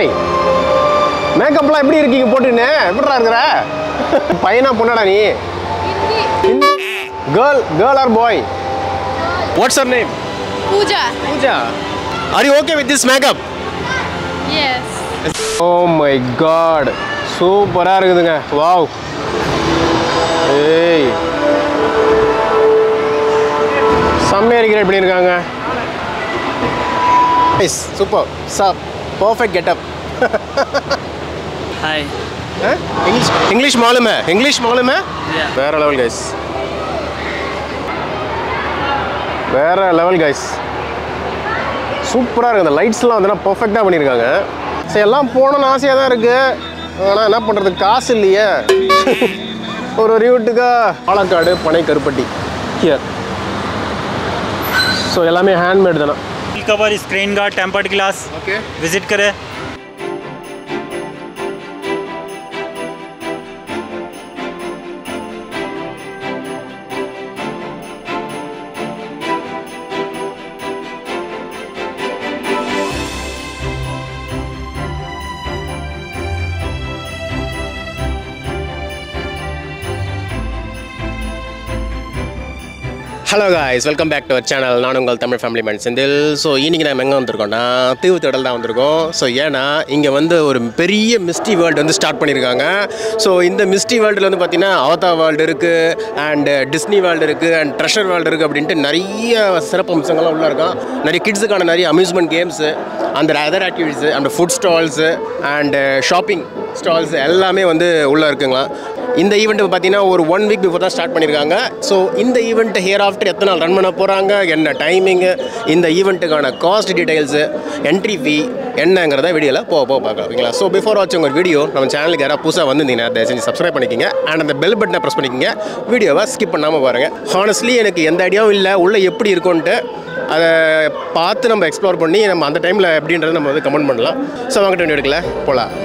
பாய் மேக்கப்லாம் எப்படி இருக்கீங்க போட்டுன்னு எப்படிடா இருக்கிற பையனா பொண்ணாடா நீ girl girl or boy what's your name Pooja. Pooja are you okay with this makeup Yes. Oh my god சூப்பராக இருக்குதுங்க வாவ் ஏய் செம்மையாக இருக்கிற எப்படி இருக்காங்க சூப்பர் சாப் perfect getup Hi. English English मालूम है इंग्लिश मालूम है Yeah. வேற லெவல் கைஸ் வேற லெவல் கைஸ் சூப்பராக இருக்குது அந்த லைட்ஸ்லாம் வந்து பர்ஃபெக்டாக பண்ணியிருக்காங்க சரி எல்லாம் போகணும்னு ஆசையாக தான் இருக்குது ஆனால் என்ன பண்ணுறது காசு இல்லையே ஒரு ஒரு வீட்டுக்கா பாலக்காடு பனை கருப்பட்டி ஹியர் ஸோ எல்லாமே ஹேண்ட்மேட் தானே cover screen guard tempered glass okay visit करें hello guys welcome back to our channel நான் உங்கள் Tamil family man Senthil so இன்னைக்கு நம்ம எங்கே வந்திருக்கோம்னா தீவு திடல் தான் வந்திருக்கோம் ஸோ ஏன்னா இங்கே வந்து ஒரு பெரிய மிஸ்டி வேர்ல்டு வந்து ஸ்டார்ட் பண்ணியிருக்காங்க ஸோ இந்த மிஸ்டி வேர்ல்டில் வந்து பார்த்தீங்கன்னா அவதா வேர்ல்டு இருக்குது அண்ட் டிஸ்னி வேர்ல்டு இருக்குது அண்ட் ட்ரெஷர் வேர்ல்டு இருக்குது அப்படின்ட்டு நிறைய சிறப்பு அம்சங்கள்லாம் உள்ள இருக்கும் நிறைய கிட்ஸுக்கான நிறைய அம்யூஸ்மெண்ட் கேம்ஸு அந்த அதர் ஆக்டிவிட்டீஸு அந்த food stalls and shopping stalls எல்லாமே வந்து உள்ளே இருக்குங்களா இந்த ஈவெண்ட் பார்த்தீங்கன்னா ஒரு ஒன் வீக் பிஃபோர் தான் ஸ்டார்ட் பண்ணியிருக்காங்க ஸோ இந்த ஈவெண்ட் ஹியர் ஆஃப்டர் எத்தனை நாள் ரன் பண்ண போகிறாங்க என்ன டைமிங்கு இந்த ஈவெண்ட்டுக்கான காஸ்ட் டீடைல்ஸு என்ட்ரி ஃபீ என்னங்கிறத வீடியோவில் போக போக பார்க்கலாம் ஓகேங்களா ஸோ பிஃபோர் வாட்சிங் ஒரு வீடியோ நம்ம சேனலுக்கு யாராவது புதுசாக வந்திருந்தீங்கன்னா தயவு செஞ்சு சப்ஸ்கிரைப் பண்ணிக்கோங்க அண்ட் அந்த பெல் பட்டனை ப்ரெஸ் பண்ணிக்கோங்க வீடியோவை ஸ்கிப் பண்ணாமல் பாருங்கள் ஹானஸ்ட்லி எனக்கு எந்த ஐடியாவும் இல்லை உள்ளே எப்படி இருக்கும்ன்ட்டு அதை பார்த்து நம்ம எக்ஸ்ப்ளோர் பண்ணி நம்ம அந்த டைமில் எப்படின்றத நம்ம வந்து கமெண்ட் பண்ணலாம் ஸோ வாங்கிட்டு வேண்டிய எடுக்கல போகலாம்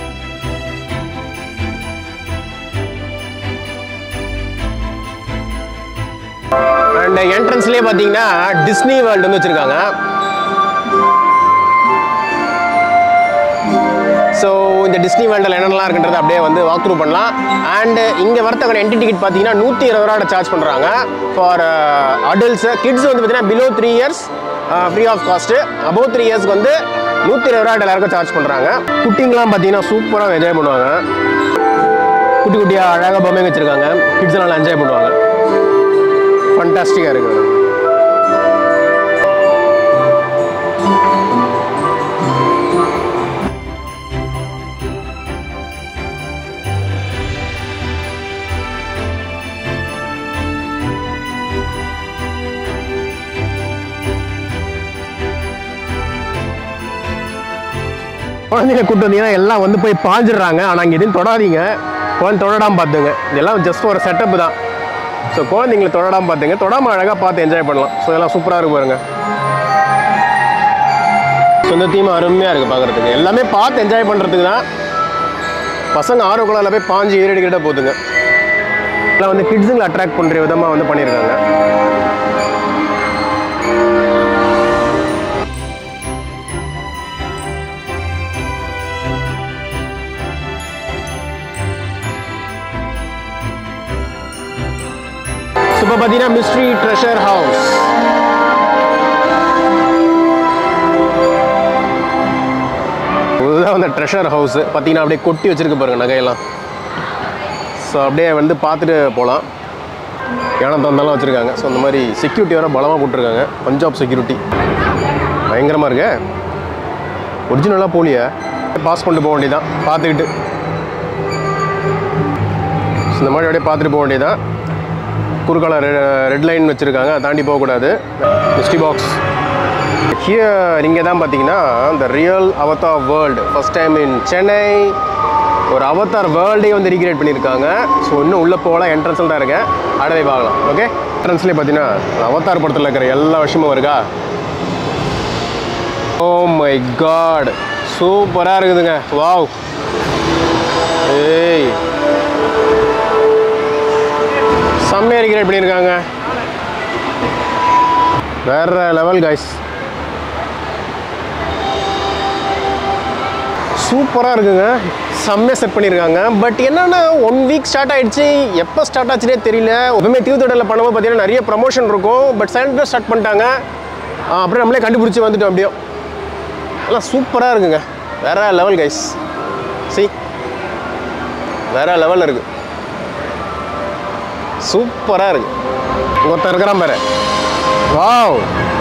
அண்ட் என்ட்ரன்ஸ்லேயே பார்த்தீங்கன்னா டிஸ்னி வேர்ல்டு வந்து வச்சுருக்காங்க ஸோ இந்த டிஸ்னி வேர்ல்டில் என்னென்னலாம் இருக்குன்றதை அப்படியே வந்து வாக் த்ரூ பண்ணலாம் அண்ட் இங்கே வரத்தக்கான என்ட்ரி டிக்கெட் பார்த்தீங்கன்னா நூற்றி இருபது ரூபா சார்ஜ் பண்ணுறாங்க ஃபார் அடல்ட்ஸு கிட்ஸ் வந்து பார்த்தீங்கன்னா below three years free of cost above three இயர்ஸ்க்கு வந்து நூற்றி இருபது ரூபா எல்லாருக்கும் சார்ஜ் பண்ணுறாங்க குட்டிங்கெலாம் பார்த்தீங்கன்னா சூப்பராக என்ஜாய் பண்ணுவாங்க குட்டி குட்டியாக அழகாக பொம்மைங்க வச்சுருக்காங்க கிட்ஸ் நல்லா என்ஜாய் பண்ணுவாங்க ஃபண்டாஸ்டிக்காக இருக்குது குழந்தைங்க கூட்டு வந்தீங்கன்னா எல்லாம் வந்து போய் பாஞ்சிடுறாங்க ஆனால் அங்கே எதுவும் தொடாதீங்க குழந்தை தொடடாமல் பார்த்துங்க இதெல்லாம் ஜஸ்ட் ஒரு செட்டப் தான் ஸோ குழந்தைங்களை தொடடாமல் பார்த்துங்க தொடாமல் அழகாக பார்த்து என்ஜாய் பண்ணலாம் ஸோ இதெல்லாம் சூப்பராக இருக்கு பாருங்க ஸோ இந்த தீம் அருமையாக இருக்குது பார்க்குறதுக்கு எல்லாமே பார்த்து என்ஜாய் பண்ணுறதுக்கு தான் பசங்க ஆர்வக்குள்ள போய் பாஞ்சு ஏறிடிக்கிட்டே போகுதுங்க இதெல்லாம் வந்து கிட்ஸுங்களை அட்ராக்ட் பண்ணுற விதமாக வந்து பண்ணியிருக்காங்க ஸோ இப்போ பார்த்தீங்கன்னா மிஸ்ட்ரி ட்ரெஷர் ஹவுஸ் இதுதான் அந்த ட்ரெஷர் ஹவுஸ் பார்த்தீங்கன்னா அப்படியே கொட்டி வச்சிருக்க பாருங்க நகையெல்லாம் ஸோ அப்படியே வந்து பார்த்துட்டு போகலாம் யானை தந்தெல்லாம் வச்சுருக்காங்க ஸோ இந்த மாதிரி செக்யூரிட்டி வேறு பலமாக போட்டிருக்காங்க பஞ்சாப் செக்யூரிட்டி பயங்கரமாக இருக்கு ஒரிஜினலாக போலியா பாஸ் பண்ணிட்டு போக வேண்டியதான் பார்த்துக்கிட்டு So, இந்த மாதிரி அப்படியே பார்த்துட்டு போக வேண்டியதான் குறுக்கால ரெட் லைன் வச்சுருக்காங்க அதை தாண்டி போகக்கூடாது மிஸ்டி பாக்ஸ் ஹியர் இங்கே தான் பார்த்தீங்கன்னா இந்த real Avatar world first time in Chennai ஒரு அவதார் வேர்ல்டே வந்து ரீக்ரியேட் பண்ணியிருக்காங்க ஸோ இன்னும் உள்ளே போகலாம் என்ட்ரன்ஸில் தான் இருக்கேன் அடுத்து பார்க்கலாம் ஓகே என்ட்ரன்ஸ்லேயே பார்த்தீங்கன்னா அவதார் படத்தில் இருக்கிற எல்லா விஷயமும் இருக்கா ஓ மை காட் சூப்பராக இருக்குதுங்க வாவ் ஏய் செம்மையாக ரீக்ரியேட் பண்ணியிருக்காங்க வேற லெவல் கைஸ் சூப்பராக இருக்குங்க செம்மையாக செட் பண்ணியிருக்காங்க பட் என்னன்னா ஒன் வீக் ஸ்டார்ட் ஆயிடுச்சு எப்போ ஸ்டார்ட் ஆச்சுனே தெரியல எப்பவுமே தீவுத்தொடரில் பண்ணும்போது பார்த்தீங்கன்னா நிறைய ப்ரமோஷன் இருக்கும் பட் சைலண்டாக ஸ்டார்ட் பண்ணிட்டாங்க ஆ, அப்புறம் நம்மளே கண்டுபிடிச்சி வந்துட்டோம் அப்படியே எல்லாம் சூப்பராக இருக்குங்க வேற லெவல் கைஸ் சி வேற லெவலில் இருக்கு சூப்பராக இருக்கு ஒருத்தன் இருக்கிறான் பாரு வாவ்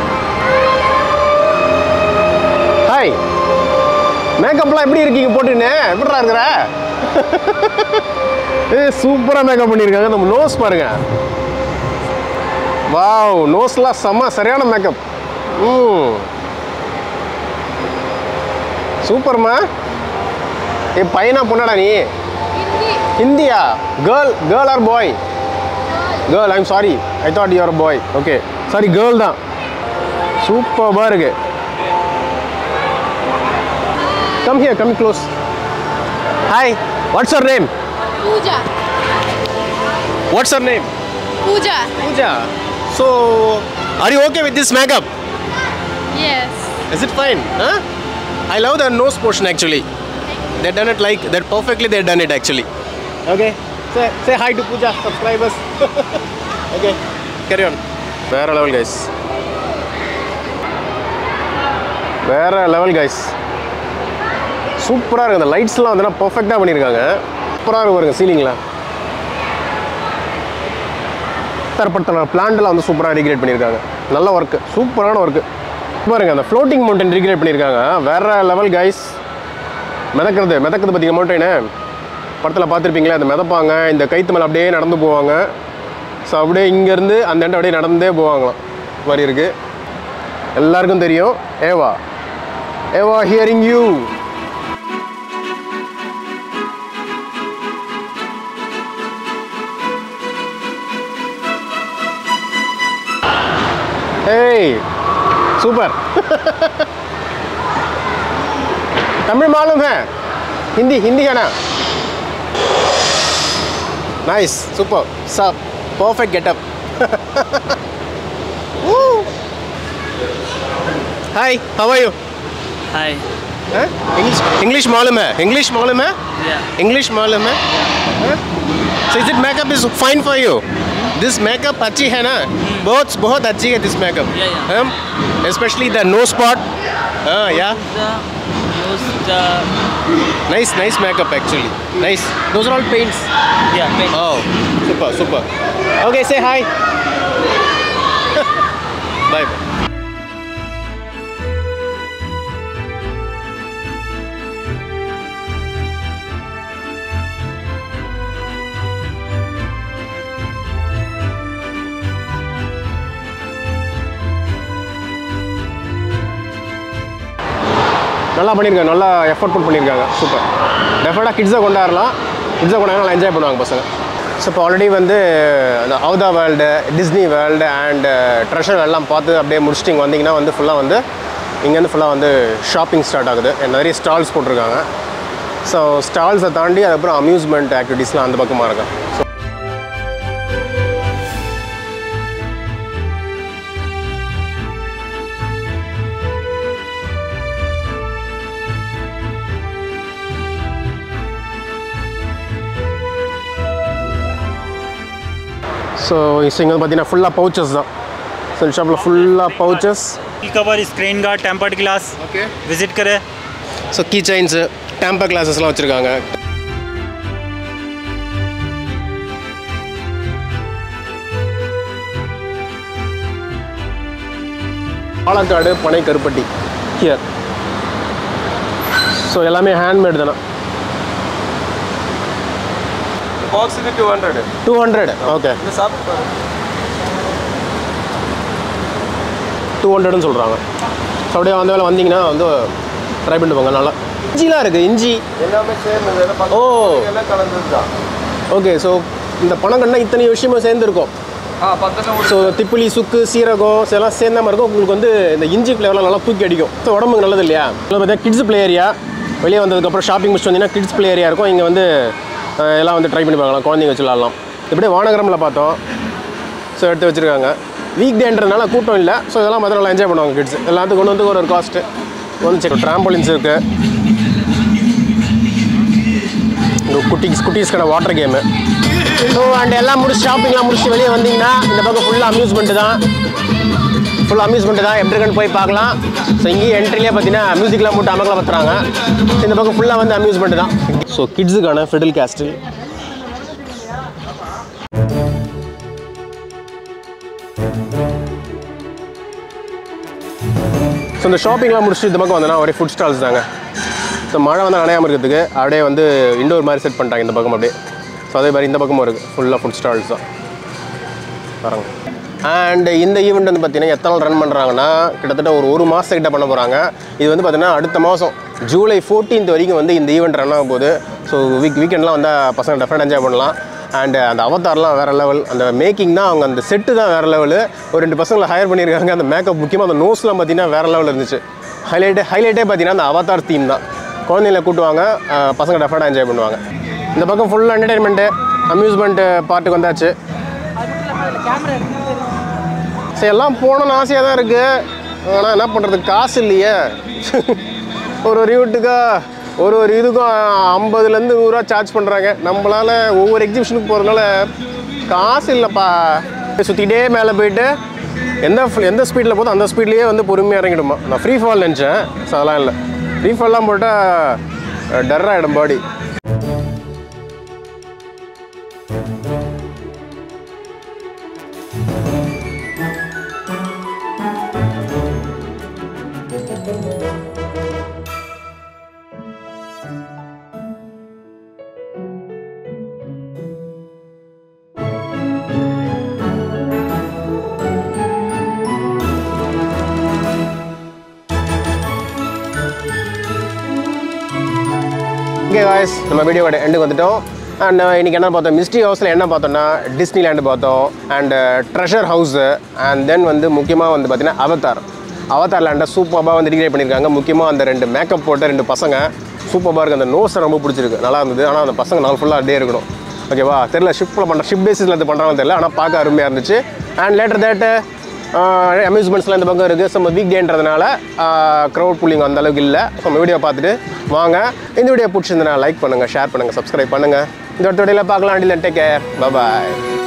ஹாய் மேக்கப்லாம் எப்படி இருக்கீங்க போட்டுன்னு எப்படிடா இருக்கிற ஏ சூப்பராக மேக்கப் பண்ணியிருக்காங்க நம்ம நோஸ் பாருங்க வாவ் நோஸ்லாம் செம்ம சரியான மேக்கப் ம் சூப்பர்மா ஏ பையனா பொண்ணாடா நீ Hindi. ஹிந்தியா girl girl or boy girl I'm sorry I thought you're boy okay sorry girl தான் சூப்பராக இருக்கு come here come close hi what's your name Pooja. What's your name Pooja. Pooja so are you okay with this makeup Yes. Is it fine I love the nose portion actually they done it like that perfectly they done it actually okay say say hi to puja subscribers okay carry on வேற level guys வேற level guys சூப்பராக இருக்கு அந்த லைட்ஸ்லாம் வந்து பர்ஃபெக்டாக பண்ணியிருக்காங்க சூப்பராக இருக்கு பாருங்க சீலிங்கில் தரப்படுத்த பிளான்ட்லாம் வந்து சூப்பராக ரீக்ரியேட் பண்ணியிருக்காங்க நல்ல ஒர்க்கு சூப்பரான ஒர்க்கு பாருங்க அந்த ஃப்ளோட்டிங் மவுண்டன் ரீக்ரியேட் பண்ணியிருக்காங்க வேற லெவல் கைஸ் மிதக்கிறது மிதக்கிறது பார்த்தீங்க மவுண்டனு படத்தில் பார்த்துருப்பீங்களா அந்த மிதப்பாங்க இந்த கைத்து மேலே அப்படியே நடந்து போவாங்க ஸோ அப்படியே இங்கேருந்து அந்த எண்டை அப்படியே நடந்தே போவாங்களாம் இந்த மாதிரி இருக்கு எல்லாருக்கும் தெரியும் ஏவா ஏவா ஹியரிங் யூ ஏய் सुपर तमिल मालूम है हिंदी हिंदी है ना नाइस सुपर सब perfect getup hi how are you Hi. English English मालूम है इंग्लिश मालूम है Yeah. इंग्लिश मालूम है so is it makeup is fine for you this makeup अच्छी है ना बहुत बहुत अच्छी है this makeup Yeah, yeah. Specially the no spot हाँ या The use the Nice, nice makeup actually. Nice. Those are all paints. yeah paint. Oh, super, super. Okay, say hi. bye. bye. நல்லா பண்ணியிருக்காங்க நல்லா எஃபர்ட் போட் பண்ணியிருக்காங்க super டெஃபினட்டாக கிட்ஸை கொண்டாடலாம் கிட்ஸை கொண்டாங்க நல்லா என்ஜாய் பண்ணுவாங்க பசங்க ஸோ இப்போ ஆல்ரெடி வந்து அந்த Avatar world Disney world and treasure எல்லாம் பார்த்து அப்படியே முடிச்சுட்டு இங்கே வந்தீங்கன்னா வந்து ஃபுல்லாக வந்து இங்கேருந்து ஃபுல்லாக வந்து ஷாப்பிங் ஸ்டார்ட் ஆகுது நிறைய ஸ்டால்ஸ் போட்டிருக்காங்க ஸோ ஸ்டால்ஸை தாண்டி அதுக்கப்புறம் அம்யூஸ்மெண்ட் ஆக்டிவிட்டீஸ்லாம் அந்த பக்கமாக இருக்கும் ஸோ ஸோ இங்கே வந்து பார்த்தீங்கன்னா ஃபுல்லாக பவுச்சஸ் தான் ஸோ இந்த ஷாப்பில் ஃபுல்லாக pouches Wheel cover, screen guard, tempered glass. Okay Visit करें ஸோ கீ செயின்ஸு டேம்பர் கிளாஸஸ்லாம் வச்சுருக்காங்க பாலக்காடு பனை கருப்பட்டி ஹியர் ஸோ எல்லாமே ஹேண்ட்மேட் தானே ಬಾಕ್ಸ್ ಇದೆ two hundred two hundred okay ಸಾಕು டூ ஹண்ட்ரட்னு சொல்கிறாங்க ஸோ அப்படியே அந்த வேலை வந்தீங்கன்னா வந்து ட்ரை பண்ணிட்டு போங்க நல்லா இஞ்சிலாம் இருக்குது இஞ்சி எல்லாமே சேம் ஓ. எல்லாம் கலந்தது தான் ஓகே ஸோ இந்த பணங்கள்னா இத்தனை விஷயமும் சேர்ந்துருக்கும் ஆ பத்தெல்லாம் ஸோ திப்பிலி சுக்கு சீரகம் so இதெல்லாம் சேர்ந்த மாதிரி இருக்கும் உங்களுக்கு வந்து இந்த இஞ்சி ஃப்ளேவர்லாம் நல்லா தூக்கி அடிக்கும் ஸோ உடம்புக்கு நல்லது இல்லையா இதில் பார்த்தீங்கன்னா கிட்ஸ் ப்ளே ஏரியா வெளியே வந்ததுக்கப்புறம் ஷாப்பிங் முடிச்சு வந்தீங்கன்னா கிட்ஸ் ப்ளே ஏரியா இருக்கும் இங்கே வந்து அஹ், எல்லாம் வந்து ட்ரை பண்ணி பார்க்கலாம் குழந்தைங்க வச்சு விளாட்லாம் இப்படியே வானகரமில் பார்த்தோம் ஸோ எடுத்து வச்சுருக்காங்க வீக் டேன்றதுனால கூட்டம் இல்லை ஸோ இதெல்லாம் பார்த்து நல்லா என்ஜாய் பண்ணுவாங்க கிட்ஸ் எல்லாத்துக்கும் கொண்டு வந்து ஒரு ஒரு காஸ்ட்டு வந்து ட்ராம்போலின்ஸ் இருக்குது இந்த குட்டீஸ் குட்டீஸ்க்கான வாட்டர் கேமு ஸோ அண்ட் எல்லாம் முடிச்சு ஷாப்பிங்லாம் முடிச்சு வெளியே வந்தீங்கன்னா இந்த பக்கம் ஃபுல்லாக அம்யூஸ்மெண்ட்டு தான் ஃபுல் அம்யூஸ்மெண்ட் தான் எப்படி இருக்குன்னு போய் பார்க்கலாம் ஸோ இங்கேயும் என்ட்ரிலே பார்த்தீங்கன்னா மியூசிக்லாம் போட்டு அமக்கல பத்துறாங்க இந்த பக்கம் ஃபுல்லாக வந்து அம்யூஸ்மெண்ட் தான் ஸோ கிட்ஸுக்கான ஃபிடில் கேஸ்டில் ஸோ இந்த ஷாப்பிங்லாம் முடிச்சுட்டு இந்த பக்கம் வந்தோன்னா ஒரே ஃபுட் ஸ்டால்ஸ் தாங்க ஸோ மழை வந்து நனையாமல் இருக்கிறதுக்கு அப்படியே வந்து இண்டோர் மாதிரி செட் பண்ணிட்டாங்க இந்த பக்கம் அப்படியே ஸோ அதே மாதிரி இந்த பக்கமும் இருக்குது ஃபுல்லாக ஃபுட் ஸ்டால்ஸ் தான் பாருங்க அண்ட் இந்த ஈவெண்ட் வந்து பார்த்தீங்கன்னா எத்தனை நாள் ரன் பண்ணுறாங்கன்னா கிட்டத்தட்ட ஒரு ஒரு மாதத்துக்கிட்ட பண்ண போகிறாங்க இது வந்து பார்த்தீங்கன்னா அடுத்த மாதம் ஜூலை 14th வரைக்கும் வந்து இந்த ஈவெண்ட் ரன் ஆக போகுது ஸோ வீக் வீக்கெண்ட்லாம் வந்தால் பசங்க டெஃபினட் என்ஜாய் பண்ணலாம் அண்ட் அந்த அவதார்லாம் வேறு லெவல் அந்த மேக்கிங் தான் அவங்க அந்த செட்டு தான் வேறு லெவலு ஒரு ரெண்டு பசங்களை ஹையர் பண்ணியிருக்காங்க அந்த மேக்கப் முக்கியமாக அந்த நோஸ்லாம் பார்த்தீங்கன்னா வேறு லெவலில் இருந்துச்சு ஹைலைட்டே ஹைலைட்டே பார்த்தீங்கன்னா அந்த அவதார் தீம் தான் குழந்தைங்கள கூட்டுவாங்க அஹ் பசங்க டெஃபினட்டாக என்ஜாய் பண்ணுவாங்க இந்த பக்கம் ஃபுல் என்டர்டைன்மெண்ட்டு அம்யூஸ்மெண்ட்டு பார்ட்டுக்கு வந்தாச்சு சரி எல்லாம் போகணும்னு ஆசையாக தான் இருக்குது ஆனால் என்ன பண்ணுறது காசு இல்லையே ஒரு ஒரு யூட்டுக்கா ஒரு ஒரு இதுக்கும் ஐம்பதுலேருந்து நூறுரூவா சார்ஜ் பண்ணுறாங்க நம்மளால் ஒவ்வொரு எக்ஸிபிஷனுக்கு போகிறதுனால காசு இல்லைப்பா சுற்றிக்கிட்டே மேலே போயிட்டு எந்த fl- எந்த ஸ்பீடில் போதும் அந்த ஸ்பீட்லேயே வந்து பொறுமையாக இறங்கிடுமா நான் ஃப்ரீ ஃபால் நினச்சேன் ஸோ அதெல்லாம் இல்லை ஃப்ரீ ஃபால்லாம் போட்டால் டர் ஆகிடும் பாடி ஓகே காய்ஸ் நம்ம வீடியோட எண்டுக்கு வந்துட்டோம் அண்ட் இன்னைக்கு என்ன பார்த்தோம் மிஸ்ட்ரி ஹவுஸில் என்ன பார்த்தோம்னா டிஸ்னி லேண்டு பார்த்தோம் and treasure house and then வந்து முக்கியமாக வந்து பார்த்தீங்கன்னா அவதார் அவதார் லேண்டை சூப்பராக வந்து டிகிரேட் பண்ணியிருக்காங்க முக்கியமாக அந்த ரெண்டு மேக்கப் போட்ட ரெண்டு பசங்க சூப்பராக இருக்குது அந்த நோஸை ரொம்ப பிடிச்சிருக்கு நல்லா இருந்தது ஆனால் அந்த பசங்க நாள் ஃபுல்லாக டே இருக்கணும் ஓகேவா தெரியல ஷிப்பில் பண்ணுற ஷிப் பேசிஸில் இது பண்ணுறாங்கன்னு தெரியல ஆனால் பார்க்க அருமையாக இருந்துச்சு அண்ட் லேட்டர் தேட்டு அம்யூஸ்மெண்ட்ஸ்லாம் இந்த பக்கம் இருக்குது நம்ம வீக் டேன்றதுனால க்ரௌட் புல்லிங் அந்த அளவுக்கு இல்லை நம்ம வீடியோ பார்த்துட்டு வாங்க இந்த வீடியோ பிடிச்சிருந்தனா லைக் பண்ணுங்கள் ஷேர் பண்ணுங்கள் சப்ஸ்கிரைப் பண்ணுங்கள் இந்த வீடியோவில் பார்க்கலாம் அண்டில் டேக் கேர் பாய்